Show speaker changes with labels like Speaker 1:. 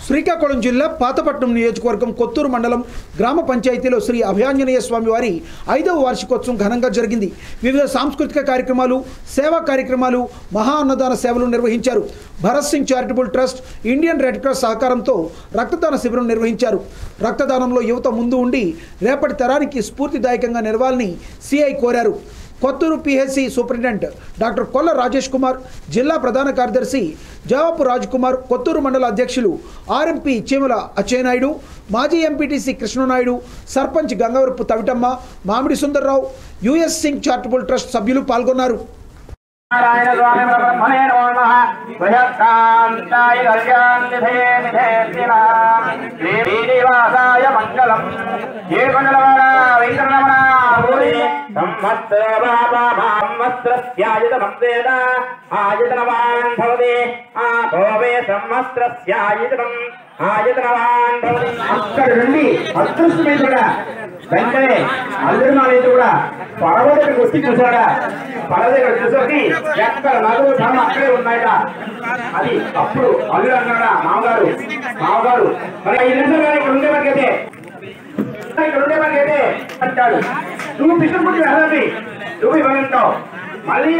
Speaker 1: శ్రీకాకుళం జిల్లా పాతపట్నం నియోజకవర్గం కొత్తూరు మండలం గ్రామ పంచాయతీలో శ్రీ అభయాంజనేయ స్వామి వారి ఐదవ వార్షికోత్సవం ఘనంగా జరిగింది వివిధ సాంస్కృతిక కార్యక్రమాలు సేవా కార్యక్రమాలు మహా అన్నదాన సేవలు నిర్వహించారు Bharat Singh charitable trust Indian red cross సహకారంతో రక్తదాన శిబిరం నిర్వహించారు రక్తదానంలో యువత ముందు ఉండి రేపటి తరానికి స్ఫూర్తిదాయకంగా నిలవాలని సిఐ కోరారు కొత్తూరు పిహెచ్సి సూపరింటెండెంట్ డాక్టర్ కొల్ల రాజేష్ కుమార్ జిల్లా ప్రధాన కార్యదర్శి జవాపు రాజ్ కుమార్ కొత్తూరు మండల అధ్యక్షులు ఆర్ఎంపీ చీమల అచ్చెన్నాయుడు మాజీ MPTC Krishnanaidu sarpanch Gangavarapu Tavitamma Mamidi Sundararao US Singh charitable trust సభ్యులు పాల్గొన్నారు
Speaker 2: నారాయణ స్వామి బ్రహ్మణే నమో నమః బృహత్కాంతాయ కళ్యాణనిధే నిధేర్తినాం శ్రీనివాసాయ మంగళం ఏడుకొండలవాడ వెంకటరమణ భూరి సంవత్సర బాబా సంవత్సరస్యాయుధమం వేద ఆయుధనవాన్ భవతి ఆ భోవే సంవత్సరస్యాయుధనం ఆయుధనవాన్ భవతి అక్కడి నుండి అదృష్టమైన కూడా వెంటనే అల్లుడు మానేది కూడా పడవ దగ్గరికి వచ్చి చూసాడా పడవ దగ్గర చూసోకి ఎక్కడ నదులు ధనం అక్కడే ఉన్నాయట అది అప్పుడు అల్లుడు అన్నాడా మామగారు మామగారు మరి ఐదు నిమిషాలు కానీ ఇక్కడ ఉండే మనకైతే ఇక్కడ ఉండే మనకైతే అంటాడు నువ్వు పిచ్చుకుంటే వెళ్ళాలి నువ్వు ఇవ్వనంటావు మళ్ళీ